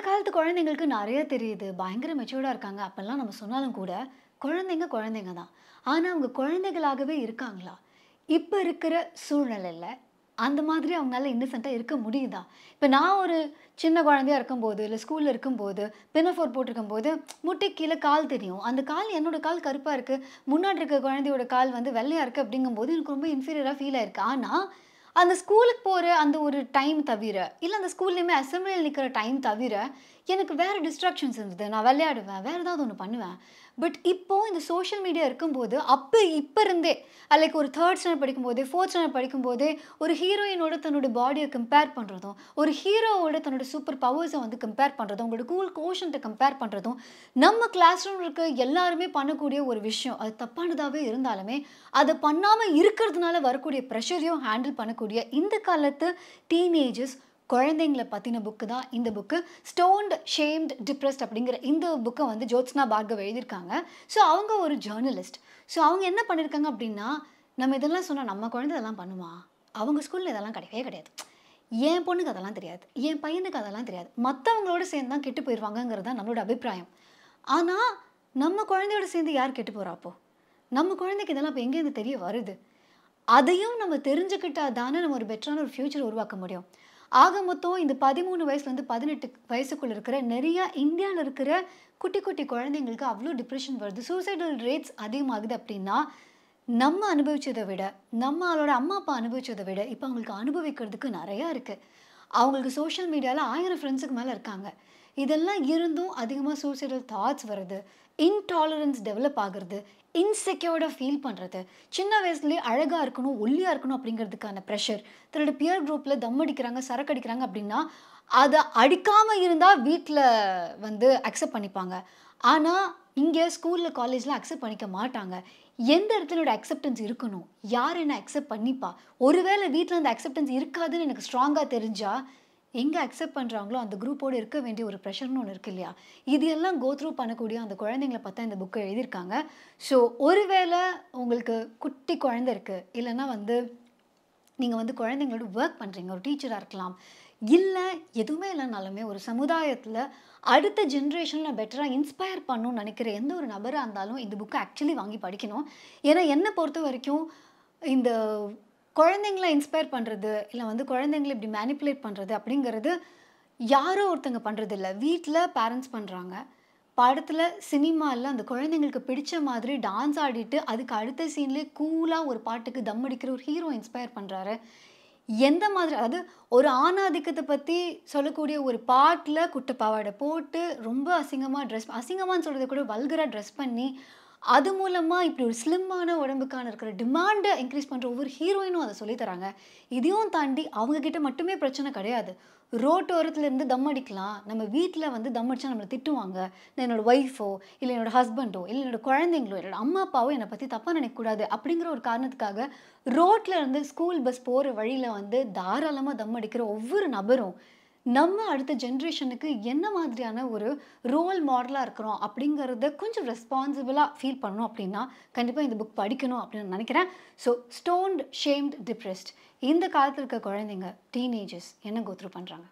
காலத்து குழந்தைங்களுக்கு நிறைய தெரியுது. பயங்கர மெச்சூர்டா இருக்காங்க. அப்பல்லாம் நம்ம சொன்னாலும் கூட, குழந்தைங்க குழந்தைங்க தான். ஆனா அவங்க குழந்தைகளாகவே இருக்காங்களா? இப்ப இருக்கிற சூழ்நிலையில, அந்த மாதிரி அவங்களால இன்னசென்ட்டா இருக்க முடியுதா? இப்ப நான் ஒரு சின்ன குழந்தையா இருக்கும்போது, இல்ல ஸ்கூல்ல இருக்கும்போது, பினஃபோர் போட்டிருக்கும்போது, முட்டிக்கு கீழ கால் தெரியும். அந்த கால் என்னோட கால் கருப்பா இருக்கு. முன்னாடி இருக்க குழந்தையோட கால் வந்து வெள்ளையா இருக்கு அப்படிங்கும்போது, எனக்கு ரொம்ப இன்ஃபீரியரா ஃபீல் ஆயிருக்கு. ஆனா, அந்த ஸ்கூலுக்கு போற அந்த ஒரு டைம் தவிர, இல்ல அந்த ஸ்கூல்லயுமே அசெம்பிளில நிக்கிற டைம் தவிர, எனக்கு வேற டிஸ்ட்ராக்ஷன்ஸ் இருந்தது. நான் விளையாடுவேன். வேற ஏதாவது ஒண்ணு பண்ணுவேன். பட் இப்போ இந்த சோஷியல் மீடியா இருக்கும்போது, அப்ப இப்ப இருந்தே லைக் ஒரு 3 ஸ்டாண்டர்ட் படிக்கும்போதே, 4த் ஸ்டாண்டர்ட் படிக்கும்போதே, ஒரு ஹீரோயினோட தன்னோட பாடிய கம்பேர் பண்றதும், ஒரு ஹீரோவோட தன்னோட சூப்பர் பவர்ஸ வந்து கம்பேர் பண்றதும், உங்களோட கூல் கோஷன்ட்ட கம்பேர் பண்றதும், நம்ம கிளாஸ் ரூம்ல இருக்க எல்லாருமே பண்ணக்கூடிய ஒரு விஷயம். அது தப்பானதாவே இருந்தாலுமே, அத பண்ணாம இருக்கிறதுனால வரக்கூடிய பிரஷரையும் ஹேண்டில் பண்ணக்கூடிய இந்த காலத்து டீனேஜர்ஸ் குழந்தைங்கள பத்தின புக்கு தான் இந்த புக்கு. "ஸ்டோன்ட், ஷேம்ட், டிப்ரஸ்ட்" அப்படிங்கிற இந்த புக்க வந்து ஜோத்ஸ்னா பார்கவ் எழுதியிருக்காங்க. ஸோ அவங்க ஒரு ஜர்னலிஸ்ட். ஸோ அவங்க என்ன பண்ணியிருக்காங்க அப்படின்னா, நம்ம இதெல்லாம் சொன்னா நம்ம குழந்தை இதெல்லாம் பண்ணுமா? அவங்க ஸ்கூல்ல இதெல்லாம் கிடையவே கிடையாது. என் பொண்ணுக்கு அதெல்லாம் தெரியாது. என் பையனுக்கு அதெல்லாம் தெரியாது. மத்தவங்களோட சேர்ந்து தான் கெட்டு போயிருவாங்கங்கிறது தான் நம்மளோட அபிப்பிராயம். ஆனா, நம்ம குழந்தையோட சேர்ந்து யார் கெட்டு போறா அப்போ? நம்ம குழந்தைக்கு இதெல்லாம் அப்ப எங்கேருந்து தெரிய வருது? அதையும் நம்ம தெரிஞ்சுக்கிட்டா தானே நம்ம ஒரு பெட்டரான ஒரு ஃபியூச்சர் உருவாக்க முடியும். ஆக மொத்தம் இந்த 13 வயசுலேருந்து 18 வயசுக்குள்ள இருக்கிற நெறைய இந்தியால இருக்கிற குட்டி, குட்டி குழந்தைங்களுக்கு அவ்ளோ டிப்ரஷன் வருது. சூசைடல் ரேட்ஸ் அதிகமாகுது அப்படின்னா, நம்ம அனுபவிச்சத விட, நம்மளோட அம்மா, அப்பா அனுபவிச்சத விட, இப்ப அவங்களுக்கு அனுபவிக்கிறதுக்கு நெறையா இருக்கு. அவங்களுக்கு சோஷியல் மீடியால 1000 ஃப்ரெண்ட்ஸுக்கு மேல இருக்காங்க. இதெல்லாம் இருந்தும் அதிகமா சூசைடல் தாட்ஸ் வருது. இன்டாலரன்ஸ் டெவலப் ஆகுறது. இன்செக்யூர்டா ஃபீல் பண்றது. சின்ன வயசுலயே அழகா இருக்கணும், ஒல்லியா இருக்கணும் அப்படிங்கிறதுக்கான பிரஷர். தன்னோட பியர் குரூப்ல தம் அடிக்கிறாங்க, சரக்கு அடிக்கிறாங்க அப்படின்னா, அத அடிக்காம இருந்தா வீட்ல வந்து அக்செப்ட் பண்ணிப்பாங்க. ஆனா, இங்க ஸ்கூல்ல, காலேஜ்ல அக்செப்ட் பண்ணிக்க மாட்டாங்க. எந்த இடத்துல என்னோட அக்செப்டன்ஸ் இருக்கணும்? யார் என்ன அக்செப்ட் பண்ணிப்பா? ஒருவேளை வீட்ல அந்த அக்செப்டன்ஸ் இருக்காதுன்னு எனக்கு ஸ்ட்ராங்கா தெரிஞ்சா, எங்க அக்செப்ட் பண்றாங்களோ அந்த குரூப்போட இருக்க வேண்டிய ஒரு பிரஷர்ன்னு ஒண்ணு இருக்கு இல்லையா? இது எல்லாம் கோ த்ரூ பண்ணக்கூடிய அந்த குழந்தைங்கள பத்தி தான் இந்த புக்க எழுதியிருக்காங்க. ஸோ ஒருவேளை உங்களுக்கு குட்டி குழந்தை இருக்கு. இல்லன்னா வந்து நீங்க வந்து குழந்தைங்களோட வொர்க் பண்றீங்க. ஒரு டீச்சரா இருக்கலாம். இல்ல எதுவுமே இல்லனாலுமே ஒரு சமுதாயத்துல அடுத்த ஜெனரேஷன்ல பெட்டரா இன்ஸ்பயர் பண்ணணும்னு நெனைக்கிற எந்த ஒரு நபரா இருந்தாலும் இந்த புக்க ஆக்சுவலி வாங்கி படிக்கணும். ஏன்னா என்ன பொறுத்தவரைக்கும் இந்த குழந்தைங்கள இன்ஸ்பயர் பண்றது, இல்ல வந்து குழந்தைங்கள இப்படி மேனிபுலேட் பண்றது அப்படிங்கிறது யாரோ ஒருத்தங்க பண்றதில்ல. வீட்ல பேரண்ட்ஸ் பண்றாங்க. படத்துல, சினிமால அந்த குழந்தைங்களுக்கு பிடிச்ச மாதிரி டான்ஸ் ஆடிட்டு, அதுக்கு அடுத்த சீன்லயே கூலா ஒரு பாட்டுக்கு தம் அடிக்கிற ஒரு ஹீரோ இன்ஸ்பயர் பண்றாரு. எந்த மாதிரி அதாவது ஒரு ஆணாதிக்கத்த பத்தி சொல்லக்கூடிய ஒரு பாட்டுல குட்ட பாவாடை போட்டு, ரொம்ப அசிங்கமா ட்ரெஸ் அசிங்கமான்னு சொல்றத கூட வல்கரா ட்ரெஸ் பண்ணி, அது மூலமா இப்படி ஒரு ஸ்லிம்மான உடம்புக்கான இருக்கிற டிமாண்ட இன்கிரீஸ் பண்ற ஒவ்வொரு ஹீரோயினும் அத சொல்லி தராங்க. இதையும் தாண்டி அவங்க கிட்ட மட்டுமே பிரச்சனை கிடையாது. ரோட்டோரத்துல இருந்து தம் அடிக்கலாம். நம்ம வீட்ல வந்து தம் அடிச்சா நம்மள திட்டுவாங்க. என்னோட ஒய்ஃபோ, இல்ல என்னோட ஹஸ்பண்டோ, இல்ல என்னோட குழந்தைங்களோ, என்னோட அம்மா, அப்பாவோ என்ன பத்தி தப்பா நினைக்கக்கூடாது அப்படிங்கிற ஒரு காரணத்துக்காக, ரோட்ல இருந்து ஸ்கூல் பஸ் போற வழியில வந்து தாராளமா தம் அடிக்கிற ஒவ்வொரு நபரும், நம்ம அடுத்த ஜெனரேஷனுக்கு என்ன மாதிரியான ஒரு ரோல் மாடலா இருக்கிறோம் அப்படிங்கிறத கொஞ்சம் ரெஸ்பான்சிபிளா ஃபீல் பண்ணணும் அப்படின்னா, கண்டிப்பா இந்த புக் படிக்கணும் அப்படின்னு நான் நெனைக்கிறேன். ஸோ "ஸ்டோன்ட், ஷேம்ட், டிப்ரஸ்ட்" இந்த காலத்துல இருக்க குழந்தைங்க, டீனேஜர்ஸ் என்ன கோ த்ரூ பண்றாங்க?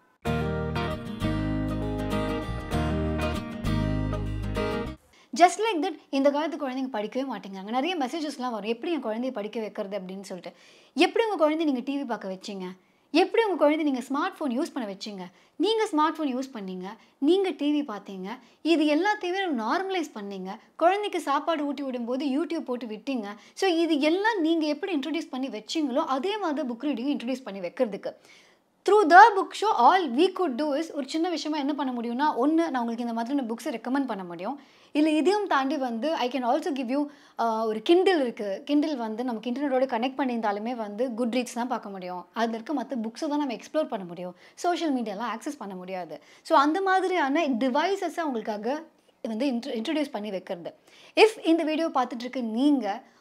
ஜஸ்ட் லைக் தட் இந்த காலத்து குழந்தைங்க படிக்கவே மாட்டேங்கிறாங்க. நெறைய மெசேஜஸ்லாம் வரும். எப்படி என் குழந்தைய படிக்க வைக்கிறது அப்படின்னு சொல்லிட்டு. எப்படி உங்க குழந்தைய நீங்க டிவி பார்க்க வச்சீங்க? எப்படி உங்க குழந்தைய நீங்க ஸ்மார்ட் ஃபோன் யூஸ் பண்ண வச்சீங்க? நீங்க ஸ்மார்ட் ஃபோன் யூஸ் பண்ணீங்க. நீங்க டிவி பார்த்தீங்க. இது எல்லாத்தையுமே நார்மலைஸ் பண்ணீங்க. குழந்தைக்கு சாப்பாடு ஊட்டி விடும்போது யூடியூப் போட்டு விட்டீங்க. ஸோ இது எல்லாம் நீங்க எப்படி இன்ட்ரோடியூஸ் பண்ணி வச்சீங்களோ, அதே மாதிரி தான் புக் ரீடிங்கும் இன்ட்ரோடியூஸ் பண்ணி வைக்கிறதுக்கு. Through the book show all we could do is ஒரு சின்ன விஷயமா என்ன பண்ண முடியும்னா, ஒண்ணு நான் உங்களுக்கு இந்த மாதிரியான புக்ஸ ரெக்கமெண்ட் பண்ண முடியும். இல்ல இதையும் தாண்டி வந்து I can also give you a ஒரு கிண்டில் இருக்கு. கிண்டில் வந்து நமக்கு இன்டர்நெட்டோட கனெக்ட் பண்ணியிருந்தாலுமே வந்து குட் ரீட்ஸ் தான் பார்க்க முடியும். அதுல இருக்க மத்த புக்ஸ தான் நம்ம எக்ஸ்ப்ளோர் பண்ண முடியும். சோஷியல் மீடியாலாம் ஆக்சஸ் பண்ண முடியாது. ஸோ அந்த மாதிரியான டிவைஸஸ உங்களுக்காக வந்து இன்ட்ரோ இன்ட்ரோடியூஸ் பண்ணி வைக்கிறது. இஃப் இந்த வீடியோ பார்த்துட்டு இருக்க நீங்க,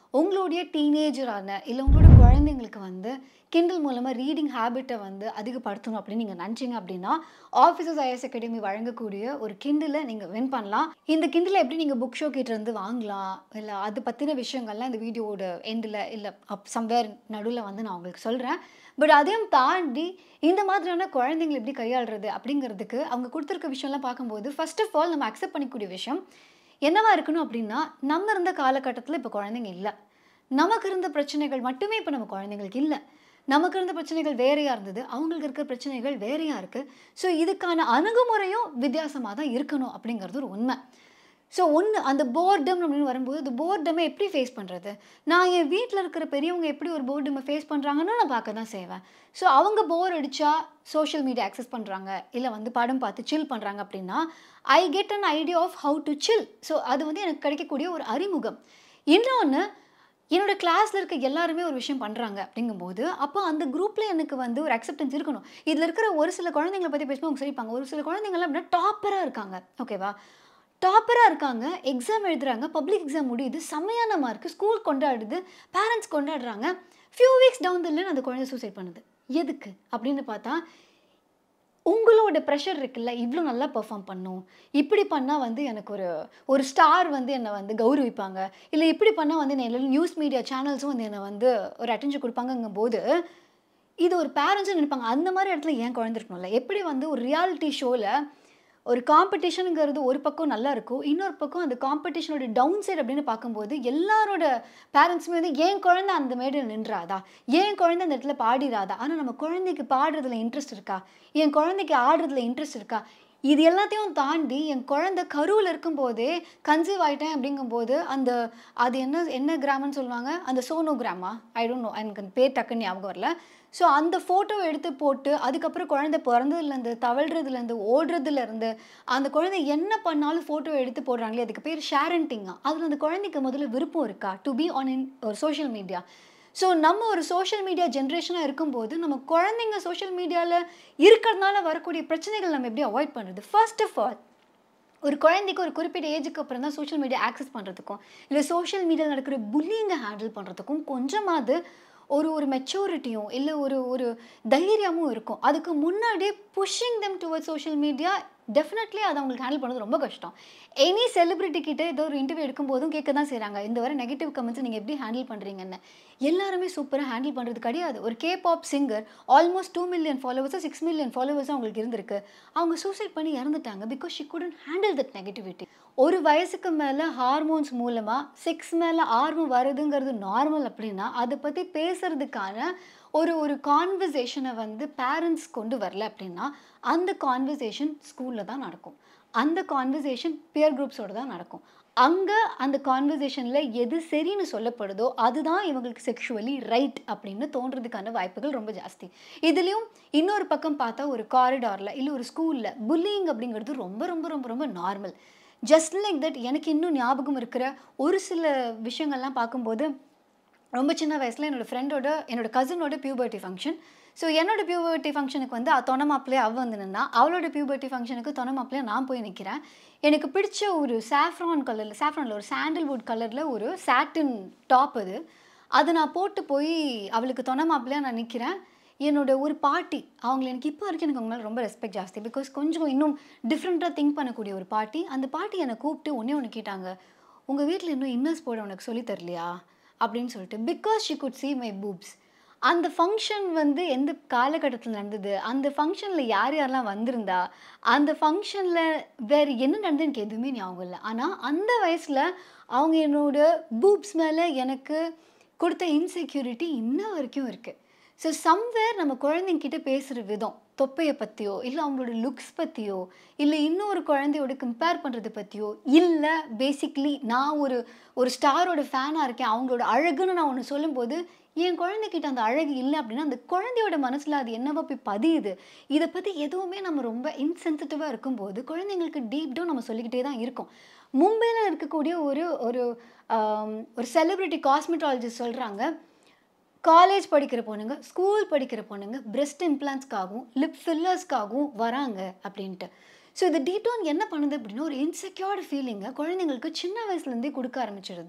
உங்களுடைய டீனேஜரான இல்லை உங்களோட குழந்தைங்களுக்கு வந்து கிண்டல் மூலமாக ரீடிங் ஹேபிட்டை வந்து அதிகப்படுத்தணும் அப்படின்னு நீங்கள் நினச்சிங்க அப்படின்னா ஆஃபீஸர்ஸ் ஐஎஸ் அகாடமி வழங்கக்கூடிய ஒரு கிண்டிலை நீங்கள் வின் பண்ணலாம் இந்த கிண்டில் எப்படி நீங்கள் புக் ஷோ கிட்ட இருந்து வாங்கலாம் இல்லை அது பற்றின விஷயங்கள்லாம் இந்த வீடியோவோட எண்டில் இல்லை அப் சம்வேர் நடுவில் வந்து நான் உங்களுக்கு சொல்கிறேன் பட் அதையும் தாண்டி இந்த மாதிரியான குழந்தைங்களை எப்படி கையாளுறது அப்படிங்கிறதுக்கு அவங்க கொடுத்துருக்க விஷயம்லாம் பார்க்கும்போது ஃபர்ஸ்ட் ஆஃப் ஆல் நம்ம அக்செப்ட் பண்ணிக்கூடிய விஷயம் என்னவா இருக்கணும் அப்படின்னா நம்ம இருந்த காலகட்டத்தில் இப்போ குழந்தைங்க இல்லை நமக்கு இருந்த பிரச்சனைகள் மட்டுமே இப்போ நம்ம குழந்தைங்களுக்கு இல்லை நமக்கு இருந்த பிரச்சனைகள் வேறையாக இருந்தது அவங்களுக்கு இருக்கிற பிரச்சனைகள் வேறையாக இருக்குது ஸோ இதுக்கான அணுகுமுறையும் வித்தியாசமாக தான் இருக்கணும் அப்படிங்கிறது ஒரு உண்மை ஸோ ஒன்று அந்த போர்டம் அப்படின்னு வரும்போது அந்த போர்டமை எப்படி ஃபேஸ் பண்ணுறது நான் என் வீட்டில் இருக்கிற பெரியவங்க எப்படி ஒரு போர்டமை ஃபேஸ் பண்ணுறாங்கன்னு நான் பார்க்க தான் செய்வேன் ஸோ அவங்க போர் அடித்தா சோஷியல் மீடியா ஆக்சஸ் பண்ணுறாங்க இல்லை வந்து படம் பார்த்து சில் பண்ணுறாங்க அப்படின்னா I get an idea of how to chill so அது வந்து எனக்கு கிடைக்கக்கூடிய ஒரு அறிமுகம் இன்னொன்று என்னோட கிளாஸில் இருக்க எல்லாருமே ஒரு விஷயம் பண்ணுறாங்க அப்படிங்கும்போது அப்போ அந்த குரூப்பில் எனக்கு வந்து ஒரு அக்செப்டன்ஸ் இருக்கணும் இதில் இருக்கிற ஒரு சில குழந்தைங்களை பற்றி பேசும்போது அவங்க சரிப்பாங்க ஒரு சில குழந்தைங்கள்லாம் அப்படின்னா டாப்பராக இருக்காங்க ஓகேவா டாப்பராக இருக்காங்க எக்ஸாம் எழுதுறாங்க பப்ளிக் எக்ஸாம் முடியுது செம்மையான மார்க் ஸ்கூல் கொண்டாடுது பேரண்ட்ஸ் கொண்டாடுறாங்க few weeks down the line அந்த குழந்தை சூசைட் பண்ணுது எதுக்கு அப்படின்னு பார்த்தா உங்களோட ப்ரெஷர் இருக்குல்ல இவ்வளோ நல்லா பெர்ஃபார்ம் பண்ணும் இப்படி பண்ணால் வந்து எனக்கு ஒரு ஒரு ஸ்டார் வந்து என்னை வந்து கௌரவிப்பாங்க இல்லை இப்படி பண்ணால் வந்து என்ன நியூஸ் மீடியா சேனல்ஸும் வந்து என்னை வந்து ஒரு அட்டென்ஷன் கொடுப்பாங்கங்கும் போது இது ஒரு பேரண்ட்ஸும் நினைப்பாங்க அந்த மாதிரி இடத்துல ஏன் குழந்தை இருக்கணும்ல எப்படி வந்து ஒரு ரியாலிட்டி ஷோவில் ஒரு காம்படிஷனுங்கிறது ஒரு பக்கம் நல்லா இருக்கும் இன்னொரு பக்கம் அந்த காம்படிஷனோட டவுன் சைடு அப்படின்னு பார்க்கும்போது எல்லாரோட பேரண்ட்ஸுமே வந்து ஏன் குழந்தை அந்த மேடையில் நின்றாதா ஏன் குழந்தை அந்த இடத்துல பாடிடாதா ஆனால் நம்ம குழந்தைக்கு பாடுறதுல இன்ட்ரெஸ்ட் இருக்கா என் குழந்தைக்கு ஆடுறதுல இன்ட்ரெஸ்ட் இருக்கா இது எல்லாத்தையும் தாண்டி என் குழந்தை கருவில் இருக்கும்போதே கன்சீவ் ஆகிட்டேன் அப்படிங்கும்போது அந்த அது என்ன என்ன கிராமம்னு சொல்லுவாங்க அந்த சோனோகிராமா ஐ டோன்ட் நோ எனக்கு அந்த பேர் டக்குன்னு ஞாபகம் வரல ஸோ அந்த ஃபோட்டோவை எடுத்து போட்டு அதுக்கப்புறம் குழந்தை பிறந்ததுலேருந்து தவழ்றதுலேருந்து ஓடுறதுலேருந்து அந்த குழந்தை என்ன பண்ணாலும் ஃபோட்டோ எடுத்து போடுறாங்களே அதுக்கு பேர் ஷேரண்டிங்கா அதில் அந்த குழந்தைக்கு முதல்ல விருப்பம் இருக்கா டு பி ஆன் இன் ஒரு சோஷியல் மீடியா ஸோ நம்ம ஒரு சோஷியல் மீடியா ஜென்ரேஷனாக இருக்கும்போது நம்ம குழந்தைங்க சோஷியல் மீடியாவில் இருக்கிறதுனால வரக்கூடிய பிரச்சனைகள் நம்ம எப்படி அவாய்ட் பண்ணுறது ஃபர்ஸ்ட் ஆஃப் ஆல் ஒரு குழந்தைக்கு ஒரு குறிப்பிட்ட ஏஜுக்கு அப்புறம் தான் சோஷியல் மீடியா ஆக்சஸ் பண்ணுறதுக்கும் இல்லை சோஷியல் மீடியாவில் நடக்கிற புல்லிங்கை ஹேண்டில் பண்ணுறதுக்கும் கொஞ்சமாவது ஒரு ஒரு மெச்சூரிட்டியும் இல்லை ஒரு ஒரு தைரியமும் இருக்கும் அதுக்கு முன்னாடியே pushing them toward social media definitely அதை அவங்களுக்கு ஹேண்டில் பண்ணுறது ரொம்ப கஷ்டம் எனி செலிபிரிட்டி கிட்ட ஏதோ ஒரு இன்டர்வியூ எடுக்கும்போதும் கேட்க தான் செய்கிறாங்க இந்த வர நெகட்டிவ் கமெண்ட்ஸ் நீங்கள் எப்படி ஹேண்டில் பண்ணுறீங்கன்னு எல்லாருமே சூப்பராக ஹேண்டில் பண்ணுறது கிடையாது ஒரு K pop singer almost two million ஃபாலோவர்ஸாக சிக்ஸ் மில்லியன் ஃபாலோவர்ஸாக அவங்களுக்கு இருந்திருக்கு அவங்க சூசைட் பண்ணி இறந்துட்டாங்க because she couldn't handle that negativity ஒரு வயசுக்கு மேலே ஹார்மோன்ஸ் மூலமாக செக்ஸ் மேலே ஆர்வம் வருதுங்கிறது நார்மல் அப்படின்னா அதை பற்றி பேசுறதுக்கான ஒரு ஒரு கான்வர்சேஷனை வந்து பேரண்ட்ஸ் கொண்டு வரல அப்படின்னா அந்த கான்வர்சேஷன் ஸ்கூலில் தான் நடக்கும் அந்த கான்வர்சேஷன் பியர் குரூப்ஸோடு தான் நடக்கும் அங்கே அந்த கான்வர்சேஷனில் எது சரின்னு சொல்லப்படுதோ அதுதான் இவங்களுக்கு செக்ஷுவலி ரைட் அப்படின்னு தோன்றதுக்கான வாய்ப்புகள் ரொம்ப ஜாஸ்தி இதுலேயும் இன்னொரு பக்கம் பார்த்தா ஒரு காரிடாரில் இல்லை ஒரு ஸ்கூலில் புல்லிங் அப்படிங்கிறது ரொம்ப ரொம்ப ரொம்ப ரொம்ப நார்மல் ஜஸ்ட் லைக் தட் எனக்கு இன்னும் ஞாபகம் இருக்கிற ஒரு சில விஷயங்கள்லாம் பார்க்கும்போது ரொம்ப சின்ன வயசில் என்னோடய ஃப்ரெண்டோட என்னோட கசினோட பியூபர்ட்டி ஃபங்க்ஷன் ஸோ என்னோட பியூபர்ட்டி ஃபங்க்ஷனுக்கு வந்து தொண மாப்பிள்ளையே அவ வந்து நின்னா அவளோட பியூபர்ட்டி ஃபங்க்ஷனுக்கு தொண மாப்பிள்ளையே நான் போய் நிற்கிறேன் எனக்கு பிடிச்ச ஒரு சாஃப்ரான் கலரில் சாஃப்ரானில் ஒரு சாண்டில்வுட் கலரில் ஒரு சாட்டின் டாப் அது அதை நான் போட்டு போய் அவளுக்கு தொண மாப்பிள்ளையாக நான் நிற்கிறேன் என்னோட ஒரு பாட்டி அவங்கள எனக்கு இப்போ வரைக்கும் எனக்கு அவங்க மேலே ரொம்ப ரெஸ்பெக்ட் ஜாஸ்தி பிகாஸ் கொஞ்சம் இன்னும் டிஃப்ரெண்ட்டாக திங்க் பண்ணக்கூடிய ஒரு பாட்டி அந்த பாட்டி என்னை கூப்பிட்டு ஒன்றே ஒன்று கேட்டாங்க உங்கள் வீட்டில் இன்னும் இன்னர்ஸ் போட உனக்கு சொல்லி தரலையா அப்படின்னு சொல்லிட்டு because she could see my boobs அந்த ஃபங்க்ஷன் வந்து எந்த காலகட்டத்தில் நடந்தது அந்த ஃபங்க்ஷனில் யார் யாரெல்லாம் வந்திருந்தா அந்த ஃபங்க்ஷனில் வேறு என்ன நடந்தது எனக்கு எதுவுமே ஞாபகம் இல்லை ஆனால் அந்த வயசில் அவங்க என்னோட பூப்ஸ் மேலே எனக்கு கொடுத்த இன்செக்யூரிட்டி இன்ன வரைக்கும் இருக்குது ஸோ சம்வேர் நம்ம குழந்தைங்கிட்ட பேசுகிற விதம் தொப்பையை பற்றியோ இல்லை அவங்களோட லுக்ஸ் பற்றியோ இல்லை இன்னொரு குழந்தையோட கம்பேர் பண்ணுறது பற்றியோ இல்லை பேசிக்லி நான் ஒரு ஒரு ஸ்டாரோட ஃபேனாக இருக்கேன் அவங்களோட அழகுன்னு நான் ஒன்று சொல்லும்போது என் குழந்தைகிட்ட அந்த அழகு இல்லை அப்படின்னா அந்த குழந்தையோட மனசில் அது என்னவா போய் பதியுது இதை பற்றி எதுவுமே நம்ம ரொம்ப இன்சென்சிட்டிவாக இருக்கும்போது குழந்தைங்களுக்கு டீப் டவுன் நம்ம சொல்லிக்கிட்டே தான் இருக்கோம் மும்பையில் இருக்கக்கூடிய ஒரு ஒரு ஆம், ஒரு செலிப்ரிட்டி காஸ்மெட்டாலஜிஸ்ட் சொல்கிறாங்க காலேஜ் படிக்கிற பொண்ணுங்க ஸ்கூல் படிக்கிற பொண்ணுங்க பிரெஸ்ட் இம்ப்ளான்ஸ்க்காகவும் லிப் ஃபில்லர்ஸ்க்காகவும் வராங்க அப்படின்ட்டு ஸோ இந்த டீட்டோன் என்ன பண்ணுது அப்படின்னா ஒரு இன்செக்யூர்டு ஃபீலிங்கை குழந்தைங்களுக்கு சின்ன வயசுலேருந்தே கொடுக்க ஆரம்பிச்சிடுது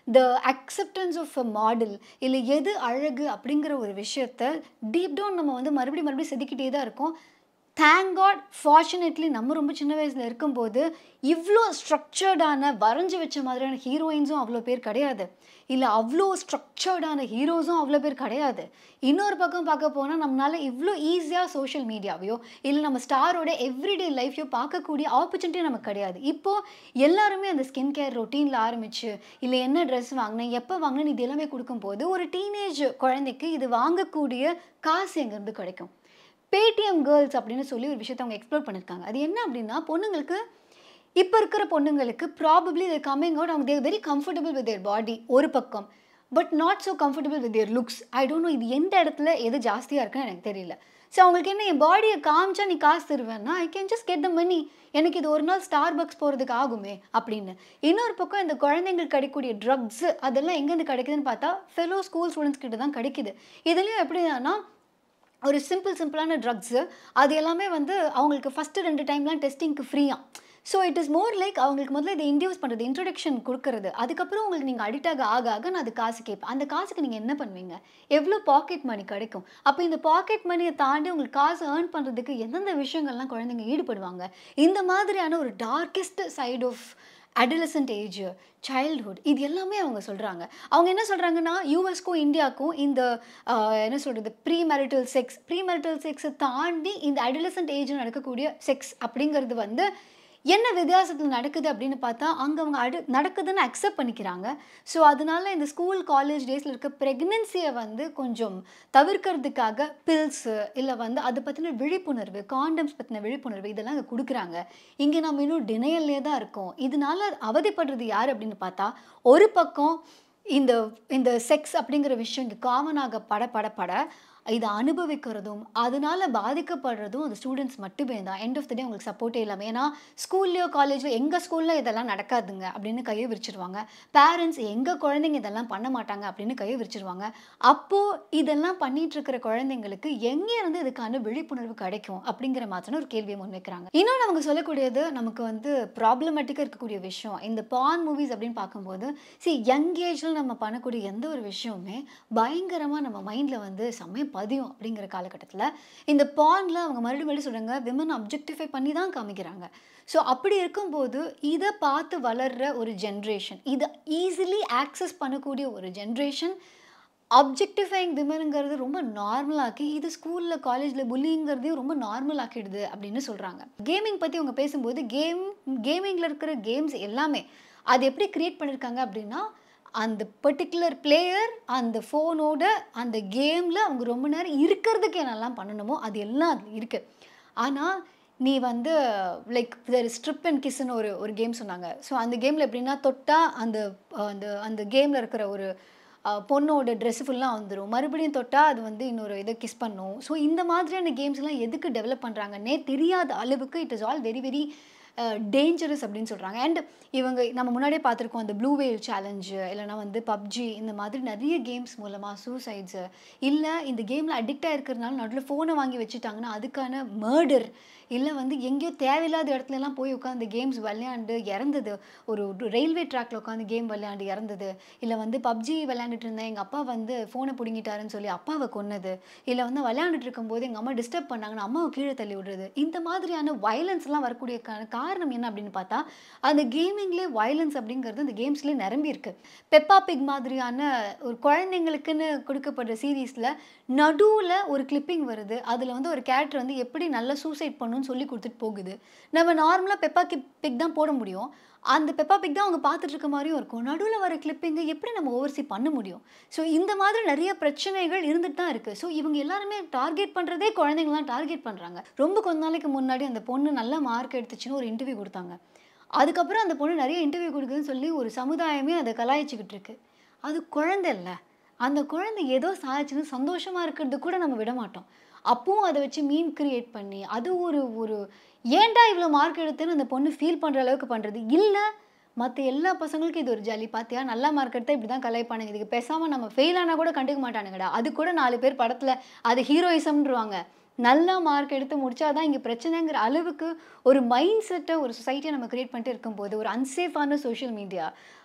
the acceptance of a model இல்லை எது அழகு அப்படிங்கிற ஒரு விஷயத்த டீப் டவுன் நம்ம வந்து மறுபடியும் மறுபடியும் செதுக்கிட்டே தான் இருக்கோம் தேங்க் காட் ஃபார்ச்சுனேட்லி நம்ம ரொம்ப சின்ன வயசில் இருக்கும்போது இவ்வளோ ஸ்ட்ரக்சர்டான வரைஞ்சி வச்ச மாதிரியான ஹீரோயின்ஸும் அவ்வளோ பேர் கிடையாது இல்லை அவ்வளோ ஸ்ட்ரக்சர்டான ஹீரோஸும் அவ்வளோ பேர் கிடையாது இன்னொரு பக்கம் பார்க்க போனால் நம்மளால இவ்வளோ ஈஸியாக சோஷியல் மீடியாவையோ இல்லை நம்ம ஸ்டாரோட எவ்ரிடே லைஃப்பையோ பார்க்கக்கூடிய ஆப்பர்ச்சுனிட்டி நமக்கு கிடையாது இப்போது எல்லாருமே அந்த ஸ்கின் கேர் ரொட்டீனில் ஆரம்பிச்சு இல்லை என்ன ட்ரெஸ் வாங்கினேன் எப்போ வாங்கினேன் இது எல்லாமே கொடுக்கும்போது ஒரு டீனேஜ் குழந்தைக்கு இது வாங்கக்கூடிய காசு எங்கேருந்து கிடைக்கும் பேடிஎம் கேர்ள்ஸ் அப்படின்னு சொல்லி ஒரு விஷயத்தை அவங்க எக்ஸ்ப்ளோர் பண்ணியிருக்காங்க அது என்ன அப்படின்னா பொண்ணுங்களுக்கு இப்போ இருக்கிற பொண்ணுங்களுக்கு ப்ராபப்ளி இது கம்மிங் அவுட் அவங்க their very comfortable with their body ஒரு பக்கம் but not so comfortable with their looks I don't know இது எந்த இடத்துல எது ஜாஸ்தியாக இருக்குன்னு எனக்கு தெரியல ஸோ அவங்களுக்கு என்ன என் பாடியை காமிச்சா நீ காசு தருவேன்னா I can just get the money எனக்கு இது ஒரு நாள் ஸ்டார் பக்ஸ் போகிறதுக்கு ஆகுமே அப்படின்னு இன்னொரு பக்கம் இந்த குழந்தைங்களுக்கு கிடைக்கக்கூடிய ட்ரக்ஸ் அதெல்லாம் எங்கேருந்து கிடைக்குதுன்னு பார்த்தா ஃபெலோ ஸ்கூல் ஸ்டூடெண்ட்ஸ் கிட்ட தான் கிடைக்குது இதுலேயும் எப்படின்னா ஒரு சிம்பிள் சிம்பிளான ட்ரக்ஸு அது எல்லாமே வந்து அவங்களுக்கு ஃபஸ்ட்டு ரெண்டு டைம்லாம் டெஸ்டிங்க்கு ஃப்ரீயாக so it is more like அவங்களுக்கு முதல்ல இதை இன்டியூஸ் பண்ணுறது இன்ட்ரடக்ஷன் கொடுக்கறது அதுக்கப்புறம் உங்களுக்கு நீங்கள் அடிக்ட் ஆக ஆக ஆக நான் அது காசு கேட்பேன் அந்த காசுக்கு நீங்கள் என்ன பண்ணுவீங்க எவ்வளோ பாக்கெட் மணி கிடைக்கும் அப்போ இந்த பாக்கெட் மணியை தாண்டி உங்களுக்கு காசு ஏர்ன் பண்ணுறதுக்கு எந்தெந்த விஷயங்கள்லாம் குழந்தைங்க ஈடுபடுவாங்க இந்த மாதிரியான ஒரு darkest side of adolescent age childhood இது எல்லாமே அவங்க சொல்கிறாங்க அவங்க என்ன சொல்கிறாங்கன்னா யூஎஸ்க்கும் இந்தியாவுக்கும் இந்த ஆஹ், என்ன சொல்கிறது pre marital sex pre marital செக்ஸை தாண்டி இந்த அடலசன்ட் ஏஜ் நடக்கக்கூடிய செக்ஸ் அப்படிங்கிறது வந்து என்ன வித்தியாசத்தில் நடக்குது அப்படின்னு பார்த்தா அங்கே அவங்க அடு நடக்குதுன்னு அக்செப்ட் பண்ணிக்கிறாங்க ஸோ அதனால இந்த ஸ்கூல் காலேஜ் டேஸில் இருக்க ப்ரெக்னென்சியை வந்து கொஞ்சம் தவிர்க்கிறதுக்காக பில்ஸு இல்லை வந்து அதை பற்றின விழிப்புணர்வு காண்டம்ஸ் பற்றின விழிப்புணர்வு இதெல்லாம் இங்கே கொடுக்குறாங்க இங்கே நம்ம இன்னும் டினையல்லே தான் இருக்கோம் இதனால அவதிப்படுறது யார் அப்படின்னு பார்த்தா ஒரு பக்கம் இந்த இந்த செக்ஸ் அப்படிங்கிற விஷயம் இங்கே காமனாக பட பட பட இதை அனுபவிக்கிறதும் அதனால பாதிக்கப்படுறதும் அந்த ஸ்டூடெண்ட்ஸ் மட்டுமே தான் எண்ட் ஆஃப் த டே உங்களுக்கு சப்போர்ட்டே இல்லாமல் ஏன்னா ஸ்கூல்லையோ காலேஜ்லையோ எங்கள் ஸ்கூலில் இதெல்லாம் நடக்காதுங்க அப்படின்னு கையை விரிச்சிருவாங்க பேரண்ட்ஸ் எங்கள் குழந்தைங்க இதெல்லாம் பண்ண மாட்டாங்க அப்படின்னு கையை விரிச்சிருவாங்க அப்போது இதெல்லாம் பண்ணிட்டு இருக்கிற குழந்தைங்களுக்கு எங்கே இருந்து இதுக்கான விழிப்புணர்வு கிடைக்கும் அப்படிங்கிற மாதிரியான ஒரு கேள்வியை முன்வைக்கிறாங்க இன்னொன்று அவங்க சொல்லக்கூடியது நமக்கு வந்து ப்ராப்ளமேட்டிக்காக இருக்கக்கூடிய விஷயம் இந்த பான் மூவிஸ் அப்படின்னு பார்க்கும்போது சி யங் ஏஜில் நம்ம பண்ணக்கூடிய எந்த ஒரு விஷயமுமே பயங்கரமாக நம்ம மைண்டில் வந்து செம்மையாக பதியும் அப்படிங்கிற காலகட்டத்தில் இந்த பானில் அவங்க மறுபடியும் மறுபடியும் சொல்கிறாங்க விமன் அப்ஜெக்டிஃபை பண்ணி தான் காமிக்கிறாங்க ஸோ அப்படி இருக்கும்போது இதை பார்த்து வளர்கிற ஒரு ஜென்ரேஷன் இதை ஈஸிலி ஆக்சஸ் பண்ணக்கூடிய ஒரு ஜென்ரேஷன் அப்ஜெக்டிஃபைங் விமனுங்கிறது ரொம்ப நார்மலாக்கி இது ஸ்கூலில் காலேஜில் புல்லிங்கிறதையும் ரொம்ப நார்மல் ஆக்கிடுது அப்படின்னு சொல்கிறாங்க கேமிங் பற்றி அவங்க பேசும்போது கேம் கேமிங்கில் இருக்கிற கேம்ஸ் எல்லாமே அது எப்படி க்ரியேட் பண்ணியிருக்காங்க அப்படின்னா அந்த பர்டிகுலர் பிளேயர் அந்த ஃபோனோட அந்த கேமில் அவங்க ரொம்ப நேரம் இருக்கிறதுக்கு என்னெல்லாம் பண்ணணுமோ அது எல்லாம் அதில் இருக்குது ஆனால் நீ வந்து லைக் ஸ்ட்ரிப் அண்ட் கிஸ்ன்னு ஒரு ஒரு கேம் சொன்னாங்க ஸோ அந்த கேமில் எப்படின்னா தொட்டா அந்த அந்த அந்த கேமில் இருக்கிற ஒரு அஹ், பொண்ணோட ட்ரெஸ் ஃபுல்லாக வந்துடும் மறுபடியும் தொட்டால் அது வந்து இன்னொரு இதை கிஸ் பண்ணும் ஸோ இந்த மாதிரியான கேம்ஸ்லாம் எதுக்கு டெவலப் பண்ணுறாங்கன்னே தெரியாத அளவுக்கு it is all very very dangerous அப்படின்னு சொல்கிறாங்க அண்ட் இவங்க நம்ம முன்னாடியே பார்த்துருக்கோம் அந்த ப்ளூ வேல் சேலஞ்சு இல்லைனா வந்து பப்ஜி இந்த மாதிரி நிறைய கேம்ஸ் மூலமாக சூசைட்ஸு இல்லை இந்த கேமில் அடிக்ட் ஆகிருக்கிறதுனால நடுவில் ஃபோனை வாங்கி வச்சுட்டாங்கன்னா அதுக்கான மர்டர் இல்லை வந்து எங்கேயோ தேவையில்லாத இடத்துல எல்லாம் போய் உட்காந்து கேம்ஸ் விளையாண்டு இறந்தது ஒரு ரயில்வே ட்ராக்ல உட்காந்து கேம் விளையாண்டு இறந்தது இல்லை வந்து பப்ஜி விளையாண்டுட்டு இருந்தேன் எங்கள் அப்பா வந்து ஃபோனை பிடுங்கிட்டாருன்னு சொல்லி அப்பாவை கொன்னது இல்லை வந்து விளையாண்டுட்டு இருக்கும்போது எங்கள் அம்மா டிஸ்டர்ப் பண்ணாங்கன்னு அம்மாவை கீழே தள்ளி விடுறது இந்த மாதிரியான வயலன்ஸ்லாம் வரக்கூடிய கா- காரணம் என்ன அப்படின்னு பார்த்தா அந்த கேமிங்லேயே வயலன்ஸ் அப்படிங்கிறது அந்த கேம்ஸ்லேயே நிரம்பி இருக்கு பெப்பா பிக் மாதிரியான ஒரு குழந்தைங்களுக்குன்னு கொடுக்கப்படுற சீரீஸில் நடுவில் ஒரு கிளிப்பிங் வருது அதில் வந்து ஒரு கேரக்டர் வந்து எப்படி நல்லா சூசைட் பண்ணணும்னு சொல்லி கொடுத்துட்டு போகுது நம்ம நார்மலாக பெப்பா கிப் பிக் தான் போட முடியும் அந்த பெப்பா பிக் தான் அவங்க பார்த்துட்டு இருக்க மாதிரியும் இருக்கும் நடுவில் வர கிளிப்பிங்கை எப்படி நம்ம ஓவர்சி பண்ண முடியும் ஸோ இந்த மாதிரி நிறைய பிரச்சனைகள் இருந்துட்டு தான் இருக்குது ஸோ இவங்க எல்லாருமே டார்கெட் பண்ணுறதே குழந்தைங்களாம் டார்கெட் பண்ணுறாங்க ரொம்ப கொஞ்ச நாளைக்கு முன்னாடி அந்த பொண்ணு நல்ல மார்க் எடுத்துச்சுன்னு ஒரு இன்டர்வியூ கொடுத்தாங்க அதுக்கப்புறம் அந்த பொண்ணு நிறைய இன்டர்வியூ கொடுக்குதுன்னு சொல்லி ஒரு சமுதாயமே அதை கலாய்ச்சிக்கிட்டு இருக்கு அது குழந்தை இல்லை அந்த குழந்தை ஏதோ சாதிச்சுன்னு சந்தோஷமாக இருக்கிறது கூட நம்ம விட மாட்டோம் அப்பவும் அதை வச்சு மீன் கிரியேட் பண்ணி அது ஒரு ஒரு ஏன்டா இவ்வளோ மார்க் எடுத்தேன்னு அந்த பொண்ணு ஃபீல் பண்ணுற அளவுக்கு பண்ணுறது இல்லை மற்ற எல்லா பசங்களுக்கும் இது ஒரு ஜாலி பார்த்தியா நல்லா மார்க் எடுத்தால் இப்படி தான் கலாய்ப்பானுங்க இதுக்கு பேசாமல் நம்ம ஃபெயில் ஆனால் கூட கண்டுக்க மாட்டானுங்கடா அது கூட நாலு பேர் படத்தில் அது ஹீரோயிசம்ன்றவாங்க நல்லா மார்க் எடுத்து முடிச்சாதான் இங்கே பிரச்சனைங்கிற அளவுக்கு ஒரு மைண்ட் செட்டை ஒரு சொசைட்டியை நம்ம கிரியேட் பண்ணிட்டு இருக்கும்போது ஒரு அன்சேஃபான social media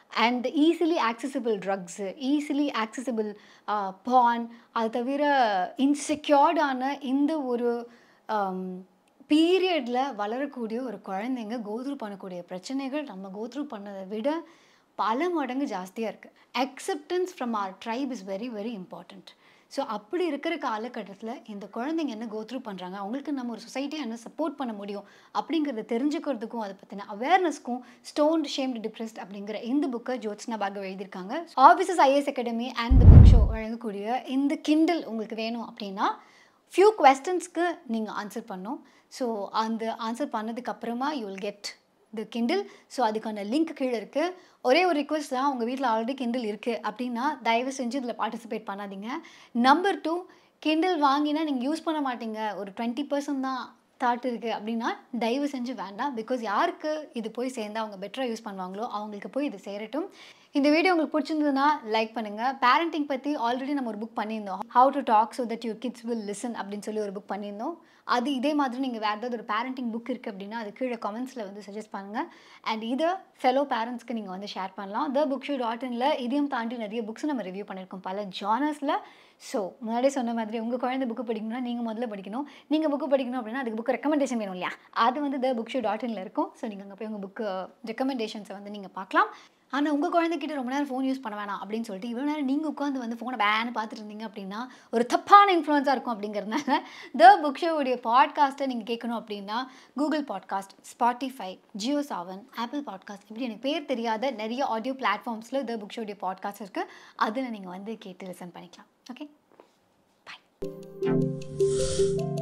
and easily accessible drugs easily accessible பான் அது தவிர இன்செக்யூர்டான இந்த ஒரு பீரியடில் வளரக்கூடிய ஒரு குழந்தைங்க கோத்ரூ பண்ணக்கூடிய பிரச்சனைகள் நம்ம கோத்ரூ பண்ணதை விட பல மடங்கு ஜாஸ்தியாக இருக்குது acceptance from our tribe is very very important so அப்படி இருக்கிற காலகட்டத்தில் இந்த குழந்தைங்க என்ன கோத்ரூ பண்ணுறாங்க அவங்களுக்கு நம்ம ஒரு சொசைட்டியை என்ன சப்போர்ட் பண்ண முடியும் அப்படிங்கிறத தெரிஞ்சுக்கிறதுக்கும் அதை பற்றின அவேர்னஸ்க்கும் ஸ்டோன் ஷேம்டு டிப்ரெஸ்ட் அப்படிங்கிற இந்த புக்கை ஜோத்ஸ்னா பாக எழுதியிருக்காங்க officers IAS academy and the book show வழங்கக்கூடிய இந்த கிண்டில் உங்களுக்கு வேணும் அப்படின்னா ஃபியூ கொஸ்டின்ஸ்க்கு நீங்கள் ஆன்சர் பண்ணோம் ஸோ அந்த ஆன்சர் பண்ணதுக்கப்புறமா you will get the Kindle so அதுக்கான லிங்க் கீழே இருக்குது ஒரே ஒரு ரிக்வஸ்ட் தான் உங்கள் வீட்டில் ஆல்ரெடி கிண்டில் இருக்குது அப்படின்னா தயவு செஞ்சு இதில் பார்ட்டிசிபேட் பண்ணாதீங்க நம்பர் டூ கிண்டில் வாங்கினா நீங்கள் யூஸ் பண்ண மாட்டீங்க ஒரு டுவெண்ட்டி பர்சன்ட் தான் தாட் இருக்குது அப்படின்னா தயவு செஞ்சு வேண்டாம் பிகாஸ் யாருக்கு இது போய் சேர்ந்து அவங்க பெட்டராக யூஸ் பண்ணுவாங்களோ அவங்களுக்கு போய் இது சேரட்டும் இந்த வீடியோ உங்களுக்கு பிடிச்சிருந்ததுன்னா லைக் பண்ணுங்கள் பேரண்டிங் பற்றி ஆல்ரெடி நம்ம ஒரு புக் பண்ணியிருந்தோம் how to talk so that your kids will listen அப்படின்னு சொல்லி ஒரு புக் பண்ணியிருந்தோம் அது இதே மாதிரி நீங்கள் வேறு ஏதாவது ஒரு பேரண்டிங் புக் இருக்குது அப்படின்னா அது கீழே கமெண்ட்ஸில் வந்து சஜஸ்ட் பண்ணுங்கள் அண்ட் இதை ஃபெலோ பேரண்ட்ஸ்க்கு நீங்கள் வந்து ஷேர் பண்ணலாம் த புக் ஷூ டாட் இனில் இதையும் தாண்டி நிறைய புக்ஸ் நம்ம ரிவ்யூ பண்ணியிருக்கோம் பல ஜானர்ஸில் ஸோ முன்னாடியே சொன்ன மாதிரி உங்கள் குழந்தை புக்கு படிக்கணும்னா நீங்கள் முதல்ல படிக்கணும் நீங்கள் புக்கு படிக்கணும் அப்படின்னா அதுக்கு புக் ரெக்கமெண்டேஷன் வேணும் இல்லையா அது வந்து த புக் ஷூ டாட் இனில் இருக்கும் ஸோ நீங்கள் அங்கே போய் உங்கள் புக்கு ரெக்கமெண்டேஷன்ஸை வந்து நீங்கள் பார்க்கலாம் ஆனால் உங்கள் குழந்தைகிட்ட ரொம்ப நேரம் ஃபோன் யூஸ் பண்ண வேணாம் அப்படின்னு சொல்லிட்டு இவ்வளோ நேரம் நீங்கள் உட்காந்து வந்து ஃபோனை பேன்னு பார்த்துட்டு இருந்தீங்க அப்படின்னா ஒரு தப்பான இன்ஃப்ளூயன்ஸாக இருக்கும் அப்படிங்கிறதுனால த புக் ஷோவுடைய பாட்காஸ்ட்டை நீங்கள் கேட்கணும் அப்படின்னா Google podcast Spotify Jio Saavn Apple podcast இப்படி எனக்கு பேர் தெரியாத நிறைய ஆடியோ பிளாட்ஃபார்ம்ஸில் த புக் ஷோடைய பாட்காஸ்ட் இருக்குது அதில் நீங்கள் வந்து கேட்டு லிசன் பண்ணிக்கலாம் ஓகே பாய்